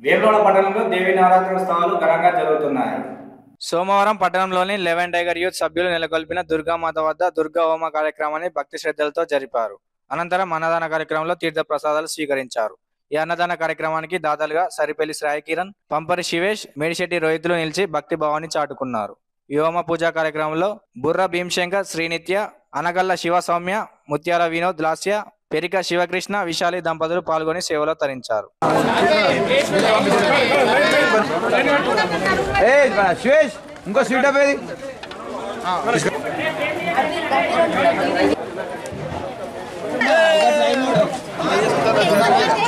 వేములవాడ పట్టణంలో దేవి నవరాత్రోత్సవాలు ఘనంగా జరుగుతున్నాయి సోమవారం పట్టణంలోని లెవెన్ టైగర్ యూత్ సభ్యులు నెలకొల్పిన దుర్గామాత వద్ద దుర్గా హోమ కార్యక్రమాన్ని భక్తి శ్రద్ధలతో జరిపారు అనంతరం అన్నదాన కార్యక్రమంలో తీర్థ ప్రసాదాలు స్వీకరించారు ఈ అన్నదాన కార్యక్రమానికి దాతలుగా సరిపల్లి శ్రాయ కిరణ్ పంపరి శివేష్ మేడిశెట్టి రోహితులు నిలిచి భక్తి భావాన్ని చాటుకున్నారు ఈ హోమ పూజా కార్యక్రమంలో బుర్ర భీమశంకర్ శ్రీనిత్య అనగల్ల శివ సౌమ్య ముత్యాల వినోద్ లాస్య పెరిక శివకృష్ణ విశాలి దంపతులు పాల్గొని సేవలో తరించారు ఏ సురేష్ ఇంకో స్వీట్ అప్పేది Hey!